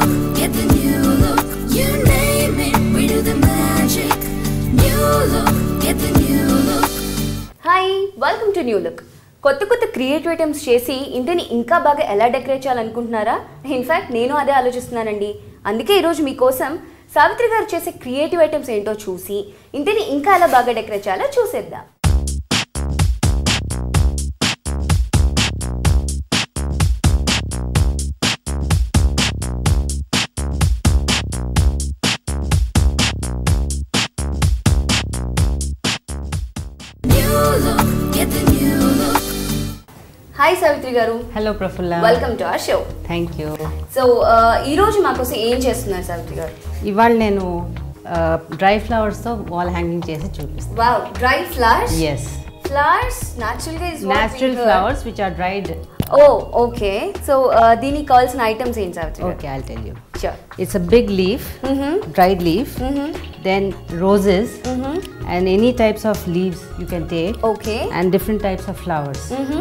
get the new look. You name it, we do the magic. New look, get the new look. Hi welcome to new look కొత్త కొత్త creative items చేసి ఇంటిని ఇంకా బాగా ఎలా decorate చేయాలనుకుంటున్నారా in fact నేను అదే ఆలోచిస్తున్నానండి అందుకే ఈరోజు మీకోసం సావిత్రి గారు చేసే క్రియేటివ్ ఐటమ్స్ ఏంటో చూసి ఇంటిని ఇంకా ఎలా బాగా డెకరేట్ చేయాలో చూసేద్దాం New look, get the new look. Hi Savitri garu hello Praphulla welcome to our show thank you so ఈ రోజు మాకోసం ఏం చేస్తున్నారు సావిత్రి గారు ఇవాళ నేను డ్రై ఫ్లవర్స్తో వాల్ హ్యాంగింగ్ చేసి చూపిస్తాను wow dry flowers yes flowers న్యాచురల్గా is natural flowers which are dried oh okay so దీనికి కావాల్సిన ఐటమ్స్ ఏంటి Savitri garu okay I tell you sure it's a big leaf dried leaf then roses and any types of leaves you can take okay and different types of flowers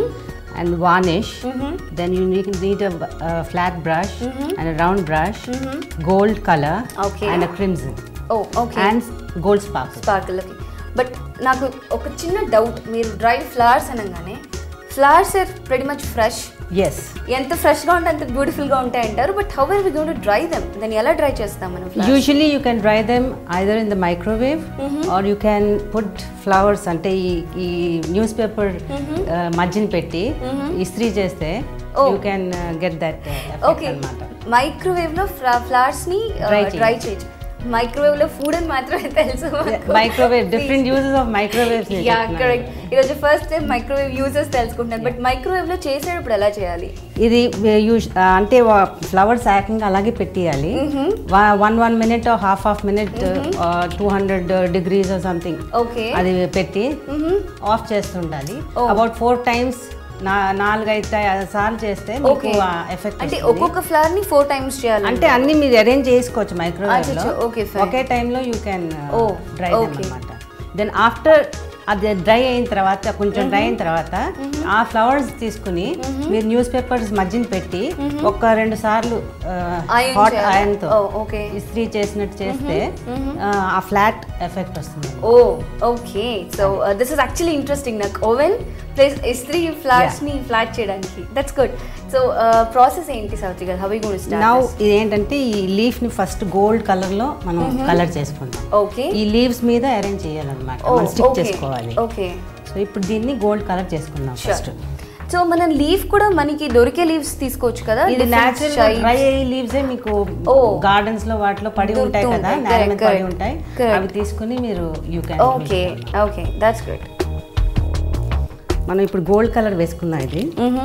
and varnish then you need, need a, a flat brush and a round brush gold color Okay. and a crimson oh okay and gold sparkle sparkle but నాకు ఒక చిన్న doubt మీరు dry flowers అనగానే flowers are very much fresh yes ఎంత ఫ్రెష్గా ఉంటే అంత బ్యూటిఫుల్గా ఉంటాయి అంటారు but how are we gonna dry them దాన్ని ఎలా డ్రై చేస్తాం మనం flowers? Usually you can dry them either in the microwave or you can put flowers అంటే ఈ ఈ న్యూస్ పేపర్ మధ్యన పెట్టి ఇస్త్రీ చేస్తే Oh. You can get that okay అనమాట మైక్రోవేవ్ లో ఫ్లవర్స్ ని Dry డ్రై చేయొచ్చు మైక్రోవేవ్ లో ఫుడ్ అని మాత్రమే తెలుసు microwave different uses of microwaves ya correct ఈరోజు ఫస్ట్ టైం మైక్రోవేవ్ యూజెస్ తెలుసుకుంటాను బట్ మైక్రోవేవ్ లో చేసేటప్పుడు ఎలా చేయాలి ఇది యూజ్ అంటే ఫ్లవర్స్ ఏకంగా అలాగే పెట్టేయాలి one one minute half half minute two hundred degrees something okay అది పెట్టి ఆఫ్ చేస్తుండాలి Oh. అబౌట్ ఫోర్ టైమ్స్ నా నాలుగైదు ఐదు సార్లు చేస్తే మీకు ఓకే ఎఫెక్ట్ అంటే ఒక్కొక్క ఫ్లవర్ ని ఫోర్ టైమ్స్ చేయాలి అంటే అన్ని మీరు అరేంజ్ చేసుకోవచ్చు మైక్రోవేవ్ లో అచ్చచ్చ, okay, fine. ఒకే టైంలో you can Oh, dry okay. అనమాట దెన్ ఆఫ్టర్ అది డ్రై అయిన తర్వాత కొంచెం డ్రై అయిన తర్వాత ఆ ఫ్లవర్స్ తీసుకుని మీరు న్యూస్ పేపర్స్ మధ్యన పెట్టి ఒక రెండు సార్లు Iron హాట్ చేయాలా? ఐరన్ తో Oh, okay. ఇస్త్రీ చేసినట్టు చేస్తే ఆ ఫ్లాట్ ఎఫెక్ట్ వస్తుంది oh okay so this is actually interesting నాకు ఓవెన్ ప్లస్ ఇస్త్రీ ఫ్లవర్స్ ని ఫ్లాట్ చేయడానికి దట్స్ గుడ్ సో ప్రాసెస్ ఏంటి సౌతి గారు హవి గుడ్ నౌ ఇదేంటంటే ఈ లీఫ్ ని ఫస్ట్ గోల్డ్ కలర్ లో మనం కలర్ చేసుకుంటాం ఓకే ఈ లీవ్స్ మీద అరేంజ్ చేయాలన్నమాట మనం స్టిక్ చేసుకోవాలి ఓకే సో ఇప్పుడు దీన్ని గోల్డ్ కలర్ చేసుకుందాం ఫస్ట్ సో మనం లీఫ్ కూడా మనకి దొరికే లీవ్స్ తీసుకోవచ్చు కదా ఇది Different న్యాచురల్ shades. డ్రై అయ్యే లీవ్స్ మీకు Oh. గార్డెన్స్ లో వాటిలో పడి దొరుకుతూ ఉంటాయి కదా ఉంటాయి. నేల మీద Correct, పడి correct. ఉంటాయి Correct. అవి తీసుకుని మీరు you can okay okay that's good మనం ఇప్పుడు గోల్డ్ కలర్ వేసుకున్నాం ఇది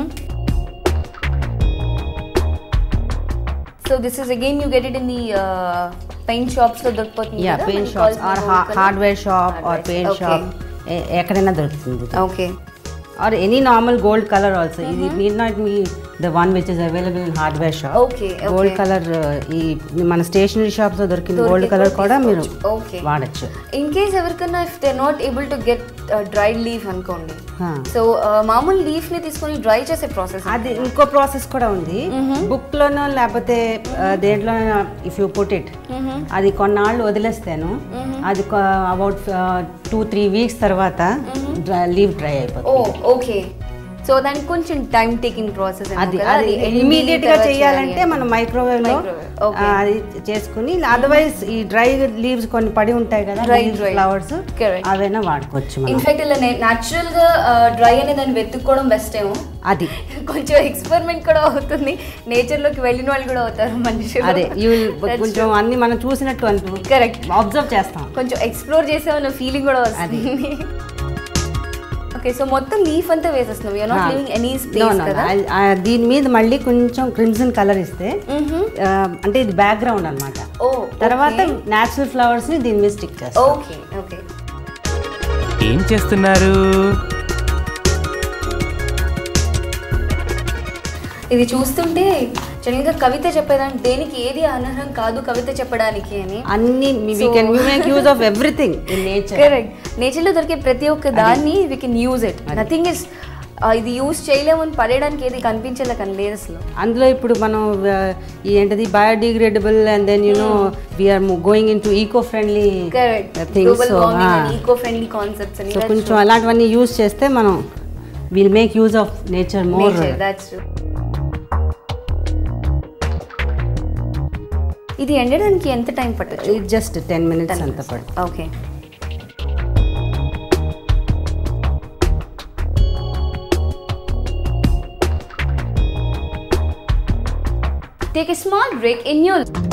so this is again you get it in the paint shops లో దొరికిపోతుంది ya paint shops or hardware shop or paint shop ఎక్కడైనా దొరుకుతుంది okay or any normal gold colour also ఇది need not be the one which is available in hardware shop Okay, okay. Gold colour ఈ మన stationery shops లో దొరికిన gold colour కూడా మీరు okay వాడచ్చు ఇన్ కేస్ ఎవరికైనా if they not able to get dried leaf అనుకోండి Huh. సో మామూలు లీఫ్ ని తీసుకొని డ్రై చేసే ప్రాసెస్ అది ఇంకో ప్రాసెస్ కూడా ఉంది బుక్ లోనో లేకపోతే ఆ, దేంట్లో ఇఫ్ యూ పుట్ ఇట్ అది కొన్నాళ్ళు వదిలేస్తాను అది అబౌట్ టూ త్రీ వీక్స్ తర్వాత లీవ్ డ్రై అయిపోతుంది ఓ ఓకే సో దానికి కొంచెం టైం టేకింగ్ ప్రాసెస్ అది అది ఇమీడియట్ గా చేయాలంటే మనం మైక్రోవేవ్ లో Microwave, okay. ఆ, అది చేసుకుని అదర్వైజ్ ఈ డ్రై లీవ్స్ కొన్ని పడి ఉంటాయి కదా Dry, dry. Flowers Correct. అవైనా వాడుకోవచ్చు మనం ఇన్ఫాక్ట్ ఇలా న్యాచురల్ గా డ్రై అనే దాన్ని వెతుక్కోవడం బెస్ట్ ఏమో అది కొంచెం ఎక్స్పెరిమెంట్ కూడా అవుతుంది నేచర్ లోకి వెళ్ళిన వాళ్ళు కూడా అవుతారు మనుషులు అదే యూ కొంచెం అన్ని మనం చూసినట్టు అంటూ కరెక్ట్ అబ్జర్వ్ చేస్తాం కొంచెం ఎక్స్ప్లోర్ చేసామన్న ఫీలింగ్ కూడా వస్తుంది ఓకే సో మొత్తం లీఫ్ అంతా వేసేస్తున్నాం you're not leaving any No, space no, కదా I- I- దీని మీద మళ్ళీ కొంచెం క్రిమ్సన్ కలర్ ఇస్తే ఆ, అంటే ఇది బ్యాక్గ్రౌండ్ అన్నమాట ఓ తర్వాత న్యాచురల్ ఫ్లవర్స్ ని దీని మీద స్టిక్ చేస్తాం ఓకే ఓకే ఏం చేస్తున్నారు ఇది చూస్తుంటే జనరల్గా కవిత చెప్పేదాన్ని దేనికి ఏది అనర్హం కాదు కవిత చెప్పడానికి అని అన్ని we can make use of everything in nature correct నేచర్లో దొరికే ప్రతి ఒక్క దాన్ని we can use it nothing is ఆ, ఇది యూస్ చేయలేమని పడేయడానికి ఏది కనిపించేలా కానీ లేదు అసలు అందులో ఇప్పుడు మనం ఆ, ఈ ఏంటది biodegradable and then you know we are going in to eco friendly things global warming అని ఈకో ఫ్రెండ్లీ కాన్సెప్ట్స్ అని సో కొంచెం అలాంటివన్నీ యూజ్ చేస్తే మనం will make use of nature more that's ఇది ఎండడానికి ఎంత టైం పట్టచ్చు జస్ట్ టెన్ మినిట్స్ అంత పడు okay Take a small break in your